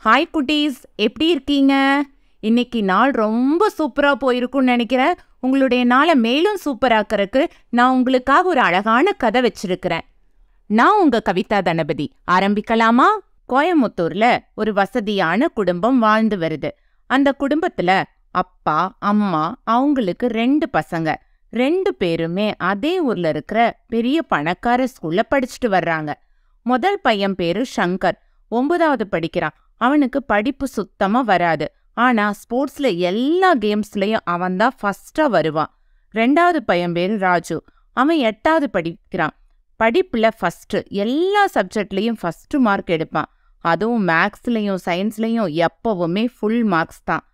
hi குட்டீஸ் எப்படி இருக்கீங்க இன்னைக்கு நாள் ரொம்ப சூப்பராக போயிருக்கும்னு நினைக்கிறேன் உங்களுடைய நாளை மேலும் சூப்பராக்கறதுக்கு நான் உங்களுக்காக ஒரு அழகான கதை வச்சிருக்கிறேன் நான் உங்க கவிதா தனபதி ஆரம்பிக்கலாமா கோயமுத்தூர்ல ஒரு வசதியான குடும்பம் வாழ்ந்து வருது அந்த குடும்பத்துல அப்பா அம்மா அவங்களுக்கு ரெண்டு பசங்க ரெண்டு பேருமே அதே ஊர்ல இருக்கிற பெரிய பணக்கார ஸ்கூல்ல படிச்சுட்டு வர்றாங்க முதல் பையன் பேரு சங்கர் ஒன்பதாவது படிக்கிறான் அவனுக்கு படிப்பு சுத்தமா வராது ஆனா ஸ்போர்ட்ஸ்ல எல்லா கேம்ஸ்லயும் அவன் தான் ஃபர்ஸ்டா வருவான் ரெண்டாவது பையன் பேரு ராஜு அவன் எட்டாவது படிக்கிறான் படிப்புல ஃபர்ஸ்ட் எல்லா சப்ஜெக்ட்லயும் ஃபர்ஸ்ட் மார்க் எடுப்பான் அதுவும் மேக்ஸ்லயும் சயின்ஸ்லயும் எப்பவுமே ஃபுல் மார்க்ஸ் தான்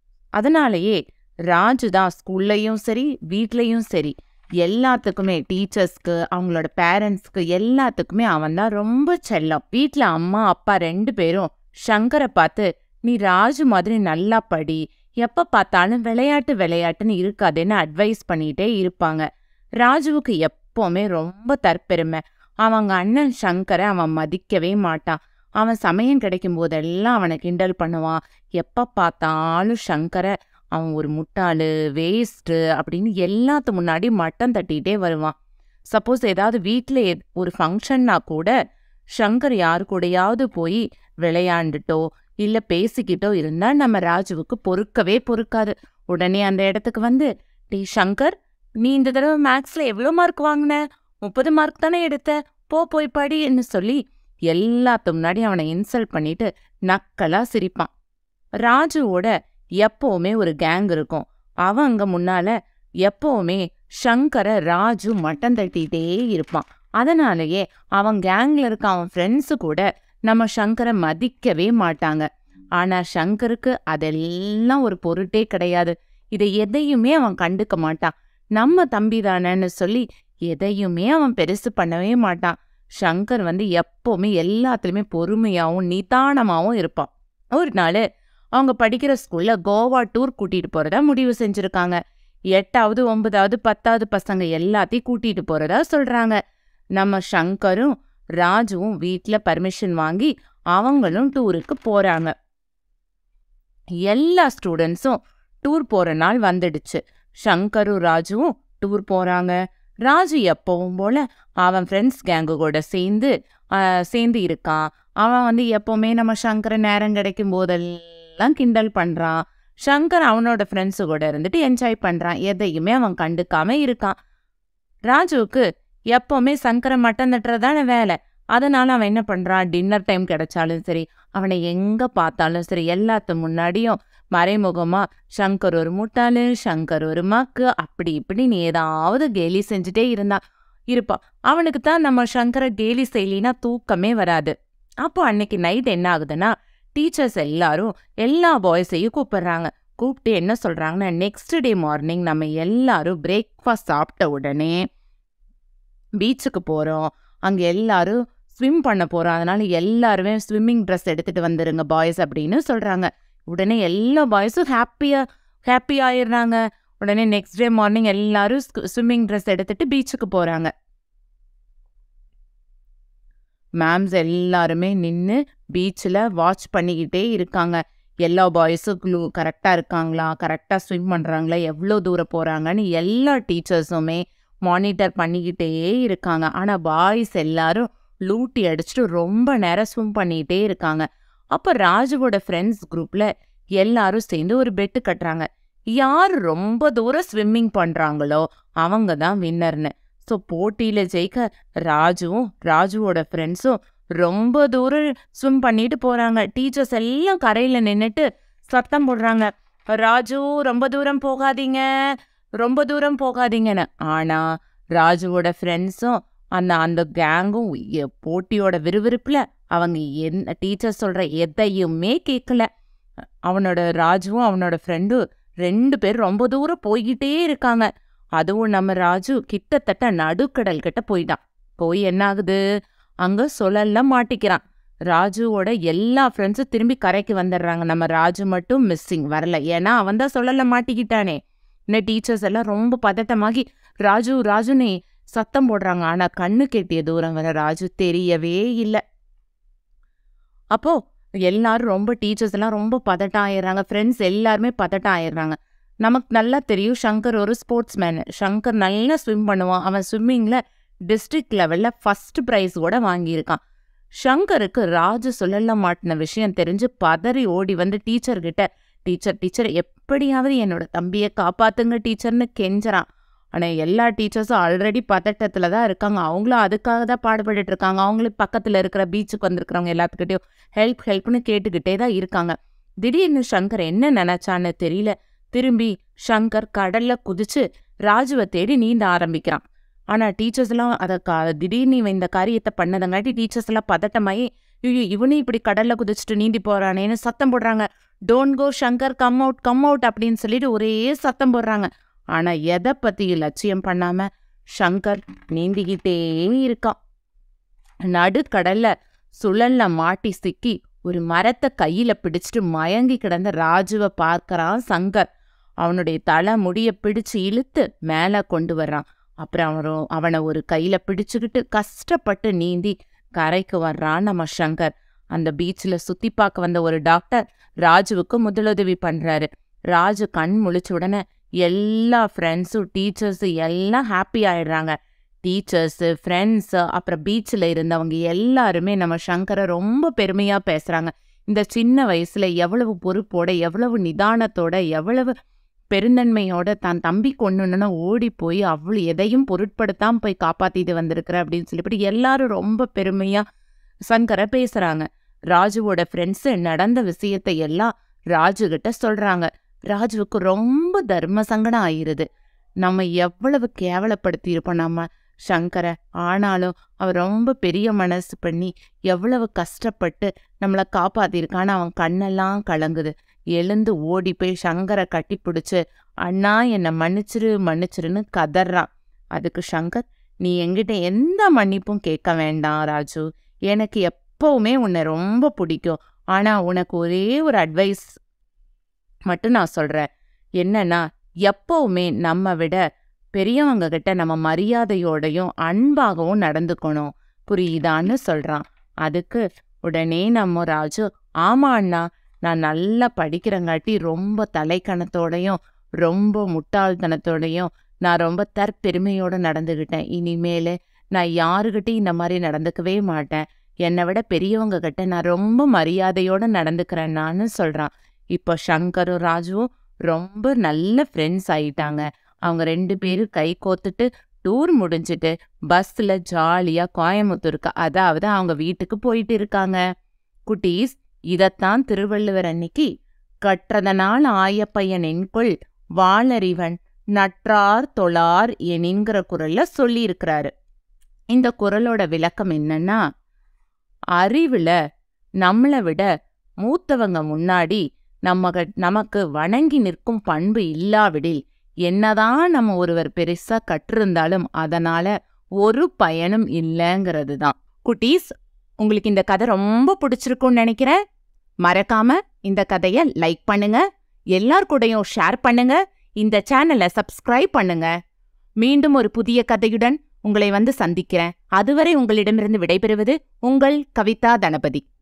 அதனாலேயே ராஜு தான் ஸ்கூல்லையும் சரி வீட்லயும் சரி எல்லாத்துக்குமே டீச்சர்ஸ்க்கு அவங்களோட பேரண்ட்ஸ்க்கு எல்லாத்துக்குமே அவன் தான் ரொம்ப செல்லம் வீட்ல அம்மா அப்பா ரெண்டு பேரும் சங்கரை பார்த்து நீ ராஜு மாதிரி நல்லா படி எப்ப பார்த்தாலும் விளையாட்டு விளையாட்டுன்னு இருக்காதேன்னு அட்வைஸ் பண்ணிட்டே இருப்பாங்க ராஜுவுக்கு எப்பவுமே ரொம்ப தற்பெருமை அவங்க அண்ணன் சங்கரை அவன் மதிக்கவே மாட்டான் அவன் சமயம் கிடைக்கும் போதெல்லாம் அவனை கிண்டல் பண்ணுவான் எப்ப பார்த்தாலும் சங்கரை அவன் ஒரு முட்டாளு வேஸ்ட்டு அப்படின்னு எல்லாத்து முன்னாடி மட்டம் தட்டிகிட்டே வருவான் சப்போஸ் ஏதாவது வீட்டில் ஒரு ஃபங்க்ஷன்னா கூட சங்கர் யாரு கூடயாவது போய் விளையாண்டுட்டோ இல்லை பேசிக்கிட்டோ இருந்தா நம்ம ராஜுவுக்கு பொறுக்கவே பொறுக்காது உடனே அந்த இடத்துக்கு வந்து டே சங்கர் நீ இந்த தடவை மேக்ஸ்ல எவ்வளோ மார்க் வாங்கின முப்பது மார்க் தானே எடுத்த போ போய் படின்னு சொல்லி எல்லாத்து முன்னாடி அவனை இன்சல்ட் பண்ணிட்டு நக்கலா சிரிப்பான் ராஜுவோட எப்பவுமே ஒரு கேங் இருக்கும் அவன் அங்க முன்னால எப்பவுமே சங்கரை ராஜு மட்டம் தட்டிகிட்டே இருப்பான் அதனாலேயே அவன் கேங்ல இருக்க அவன் ஃப்ரெண்ட்ஸு கூட நம்ம சங்கரை மதிக்கவே மாட்டாங்க ஆனா சங்கருக்கு அதெல்லாம் ஒரு பொருட்டே கிடையாது இதை எதையுமே அவன் கண்டுக்க மாட்டான் நம்ம தம்பி தானேன்னு சொல்லி எதையுமே அவன் பெருசு பண்ணவே மாட்டான் சங்கர் வந்து எப்பவுமே எல்லாத்துலயுமே பொறுமையாவும் நிதானமாவும் இருப்பான் ஒரு நாள் அவங்க படிக்கிற ஸ்கூல்ல கோவா டூர் கூட்டிட்டு போறதா முடிவு செஞ்சிருக்காங்க எட்டாவது ஒன்பதாவது பத்தாவது பசங்க எல்லாத்தையும் கூட்டிட்டு போறதா சொல்றாங்க நம்ம சங்கரும் ராஜுவும் வீட்ல பர்மிஷன் வாங்கி அவங்களும் டூருக்கு போறாங்க எல்லா ஸ்டூடெண்ட்ஸும் டூர் போற நாள் வந்துடுச்சு சங்கரும் ராஜுவும் டூர் போறாங்க ராஜு எப்பவும் போல அவன் ஃப்ரெண்ட்ஸ் கேங்கு கூட சேர்ந்து ஆஹ், சேர்ந்து இருக்கான் அவன் வந்து எப்பவுமே நம்ம சங்கரை நேரம் கிடைக்கும் போதெல்லாம் கிண்டல் பண்றான் சங்கர் அவனோட ஃப்ரெண்ட்ஸு கூட இருந்துட்டு என்ஜாய் பண்றான் எதையுமே அவன் கண்டுக்காம இருக்கான் ராஜுவுக்கு எப்பவுமே சங்கரை மட்டம் தட்டுறதான வேலை அதனால அவன் என்ன பண்றான் டின்னர் டைம் கிடைச்சாலும் சரி அவனை எங்க பார்த்தாலும் சரி எல்லாத்து முன்னாடியும் மறைமுகமா சங்கர் ஒரு முட்டாளு சங்கர் ஒரு மக்கு அப்படி இப்படின்னு ஏதாவது கேலி செஞ்சுட்டே இருந்தான் இருப்பான் அவனுக்கு தான் நம்ம சங்கரை கேலி செய்யலினா தூக்கமே வராது அப்போ அன்னைக்கு நைட் என்ன ஆகுதுன்னா டீச்சர்ஸ் எல்லாரும் எல்லா பாய்ஸையும் கூப்பிடுறாங்க கூப்பிட்டு என்ன சொல்றாங்கன்னா நெக்ஸ்ட் டே மார்னிங் நம்ம எல்லாரும் பிரேக்ஃபாஸ்ட் சாப்பிட்ட உடனே பீச்சுக்கு போறோம் அங்க எல்லாரும் ஸ்விம் பண்ண போறோம் அதனால எல்லாருமே ஸ்விம்மிங் ட்ரெஸ் எடுத்துட்டு வந்துருங்க பாய்ஸ் அப்படின்னு சொல்றாங்க உடனே எல்லா பாய்ஸும் ஹாப்பியா ஹாப்பி ஆயிடுறாங்க உடனே நெக்ஸ்ட் டே மார்னிங் எல்லாரும் ஸ்விம்மிங் ட்ரெஸ் எடுத்துட்டு பீச்சுக்கு போறாங்க மேம்ஸ் எல்லாருமே நின்று பீச்சில் வாட்ச் பண்ணிக்கிட்டே இருக்காங்க எல்லா பாய்ஸும் க்ளூ கரெக்டாக இருக்காங்களா கரெக்டாக ஸ்விம் பண்ணுறாங்களா எவ்வளோ தூரம் போகிறாங்கன்னு எல்லா டீச்சர்ஸுமே மானிட்டர் பண்ணிக்கிட்டே இருக்காங்க ஆனால் பாய்ஸ் எல்லாரும் லூட்டி அடிச்சுட்டு ரொம்ப நேரம் ஸ்விம் பண்ணிக்கிட்டே இருக்காங்க அப்போ ராஜுவோட ஃப்ரெண்ட்ஸ் குரூப்பில் எல்லாரும் சேர்ந்து ஒரு பெட்டு கட்டுறாங்க யார் ரொம்ப தூரம் ஸ்விம்மிங் பண்ணுறாங்களோ அவங்க தான் வின்னர்னு ஸோ போட்டியில் ஜெயிக்க ராஜுவும் ராஜுவோட ஃப்ரெண்ட்ஸும் ரொம்ப தூரம் ஸ்விம் பண்ணிட்டு போறாங்க டீச்சர்ஸ் எல்லாம் கரையில நின்னுட்டு சத்தம் போடுறாங்க ராஜு ரொம்ப தூரம் போகாதீங்க ரொம்ப தூரம் போகாதீங்கன்னு ஆனா ராஜுவோட ஃப்ரெண்ட்ஸும் அந்த அந்த கேங்கும் எ- போட்டியோட விறுவிறுப்புல அவங்க என்ன டீச்சர் சொல்ற எதையுமே கேட்கல அவனோட ராஜுவும் அவனோட ஃப்ரெண்டும் ரெண்டு பேரும் ரொம்ப தூரம் போய்கிட்டே இருக்காங்க அதுவும் நம்ம ராஜு கிட்டத்தட்ட நடுக்கடல் கிட்ட போயிட்டான் போய் என்ன ஆகுது அங்க சுழல்ல மாட்டிக்கிறான் ராஜுவோட எல்லா ஃப்ரெண்ட்ஸும் திரும்பி கரைக்கு வந்துடுறாங்க நம்ம ராஜு மட்டும் மிஸ்ஸிங் வரல ஏன்னா அவன் தான் சுழல்ல மாட்டிக்கிட்டானே இன்னும் டீச்சர்ஸ் எல்லாம் ரொம்ப பதட்டமாகி ராஜு ராஜுனே சத்தம் போடுறாங்க ஆனா கண்ணு கெட்டிய தூரம் வர ராஜு தெரியவே இல்லை அப்போ எல்லாரும் ரொம்ப டீச்சர்ஸ் எல்லாம் ரொம்ப பதட்டம் ஆயிடுறாங்க ஃப்ரெண்ட்ஸ் எல்லாருமே பதட்டம் ஆயிடுறாங்க நமக்கு நல்லா தெரியும் சங்கர் ஒரு ஸ்போர்ட்ஸ் மேனு சங்கர் நல்லா ஸ்விம் பண்ணுவான் அவன் ஸ்விம்மிங்கில் டிஸ்ட்ரிக்ட் லெவலில் ஃபர்ஸ்ட் ப்ரைஸ் கூட வாங்கியிருக்கான் ஷங்கருக்கு ராஜு சொல்லல மாட்டின விஷயம் தெரிஞ்சு பதறி ஓடி வந்து டீச்சர்கிட்ட டீச்சர் டீச்சர் எப்படியாவது என்னோட தம்பியை காப்பாத்துங்க டீச்சர்னு கெஞ்சறான் ஆனால் எல்லா டீச்சர்ஸும் ஆல்ரெடி பதட்டத்தில் தான் இருக்காங்க அவங்களும் அதுக்காக தான் பாடுபட்டுட்டு இருக்காங்க அவங்களும் பக்கத்தில் இருக்கிற பீச்சுக்கு வந்திருக்கிறவங்க எல்லாத்துக்கிட்டையும் ஹெல்ப் ஹெல்ப்னு கேட்டுக்கிட்டே தான் இருக்காங்க திடீர்னு சங்கர் என்ன நினைச்சான்னு தெரியல திரும்பி சங்கர் கடல்ல குதிச்சு ராஜுவை தேடி நீந்த ஆரம்பிக்கிறான் ஆனால் டீச்சர்ஸ் எல்லாம் அதை கா திடீர்னு இவன் இந்த காரியத்தை பண்ணதங்காட்டி டீச்சர்ஸ் எல்லாம் பதட்டமாயி ஐயோ இவனும் இப்படி கடல்ல குதிச்சுட்டு நீந்தி போறானேன்னு சத்தம் போடுறாங்க don't go Shankar come out come out அப்படின்னு சொல்லிட்டு ஒரே சத்தம் போடுறாங்க ஆனா எதை பத்தியும் லட்சியம் பண்ணாம சங்கர் நீந்திக்கிட்டே இருக்கான் நடுக்கடல்ல சுழல்ல மாட்டி சிக்கி ஒரு மரத்தை கையில பிடிச்சிட்டு மயங்கி கிடந்த ராஜுவை பார்க்கறான் சங்கர் அவனுடைய தலை முடிய பிடிச்சு இழுத்து மேல கொண்டு வர்றான் அப்புறம் அவன் அவனை ஒரு கையில பிடிச்சுக்கிட்டு கஷ்டப்பட்டு நீந்தி கரைக்கு வர்றான் நம்ம சங்கர் அந்த பீச்சில் சுத்தி பார்க்க வந்த ஒரு டாக்டர் ராஜுவுக்கு முதலுதவி பண்றாரு ராஜு கண் முழிச்ச உடனே எல்லா ஃப்ரெண்ட்ஸும் டீச்சர்ஸு எல்லாம் ஹாப்பி ஆயிடுறாங்க டீச்சர்ஸு ஃப்ரெண்ட்ஸு அப்புறம் பீச்சில் இருந்தவங்க எல்லாருமே நம்ம சங்கரை ரொம்ப பெருமையாக பேசுகிறாங்க இந்த சின்ன வயசில் எவ்வளவு பொறுப்போட எவ்வளவு நிதானத்தோட எவ்வளவு பெருந்தன்மையோட தான் தம்பி கொண்டுன்னு ஓடி போய் அவ்வளோ எதையும் பொருட்படுத்தாம போய் காப்பாத்திட்டு வந்திருக்கிற அப்படின்னு சொல்லிவிட்டு எல்லாரும் ரொம்ப பெருமையா சங்கரை பேசுறாங்க ராஜுவோட ஃப்ரெண்ட்ஸு நடந்த விஷயத்தை எல்லாம் ராஜு கிட்ட சொல்றாங்க ராஜுவுக்கு ரொம்ப தர்ம சங்கடம் ஆயிருது நம்ம எவ்வளவு கேவலப்படுத்தி இருப்போம் நம்ம சங்கரை ஆனாலும் அவர் ரொம்ப பெரிய மனசு பண்ணி எவ்வளவு கஷ்டப்பட்டு நம்மளை காப்பாத்திருக்கான்னு அவன் கண்ணெல்லாம் கலங்குது எழுந்து ஓடி போய் சங்கரை கட்டி பிடிச்சு அண்ணா என்னை மன்னிச்சிரு மன்னிச்சிருன்னு கதறான் அதுக்கு சங்கர் நீ என்கிட்ட எந்த மன்னிப்பும் கேட்க வேண்டாம் ராஜு எனக்கு எப்பவுமே உன்னை ரொம்ப பிடிக்கும் ஆனா உனக்கு ஒரே ஒரு அட்வைஸ் மட்டும் நான் சொல்றேன் என்னன்னா எப்பவுமே நம்ம விட பெரியவங்க கிட்ட நம்ம மரியாதையோடையும் அன்பாகவும் நடந்துக்கணும் புரியுதான்னு சொல்றான் அதுக்கு உடனே நம்ம ராஜு ஆமா அண்ணா நான் நல்லா படிக்கிறங்காட்டி ரொம்ப தலைக்கணத்தோடையும் ரொம்ப முட்டாள்தனத்தோடையும் நான் ரொம்ப தற்பெருமையோட நடந்துக்கிட்டேன் இனிமேல் நான் யாருக்கிட்டையும் இந்த மாதிரி நடந்துக்கவே மாட்டேன் என்னை விட பெரியவங்க கிட்ட நான் ரொம்ப மரியாதையோட நடந்துக்கிறேன் நான் சொல்றான் இப்போ சங்கரும் ராஜுவும் ரொம்ப நல்ல ஃப்ரெண்ட்ஸ் ஆயிட்டாங்க அவங்க ரெண்டு பேரும் கை கோத்துட்டு டூர் முடிஞ்சிட்டு பஸ்ல ஜாலியா கோயம்புத்தூருக்கு அதாவது அவங்க வீட்டுக்கு போயிட்டு இருக்காங்க குட்டீஸ் இதத்தான் திருவள்ளுவர் அன்னைக்கு கற்றதனால் ஆயப்பையன் என்கொள் வாளறிவன் நற்றார் தொழார் என்கிற குரல்ல சொல்லியிருக்கிறாரு இந்த குரலோட விளக்கம் என்னன்னா அறிவுல நம்மளை விட மூத்தவங்க முன்னாடி நம்ம நமக்கு வணங்கி நிற்கும் பண்பு இல்லாவிடில் என்னதான் நம்ம ஒருவர் பெருசா கற்றிருந்தாலும் அதனால ஒரு பயனும் இல்லைங்கிறது தான் குட்டீஸ் உங்களுக்கு இந்த கதை ரொம்ப பிடிச்சிருக்கும்னு நினைக்கிறேன் மறக்காம இந்த கதையை லைக் பண்ணுங்க எல்லார் கூடயும் ஷேர் பண்ணுங்க இந்த சேனலை சப்ஸ்கிரைப் பண்ணுங்க மீண்டும் ஒரு புதிய கதையுடன் உங்களை வந்து சந்திக்கிறேன் அதுவரை உங்களிடமிருந்து விடைபெறுவது உங்கள் கவிதா தனபதி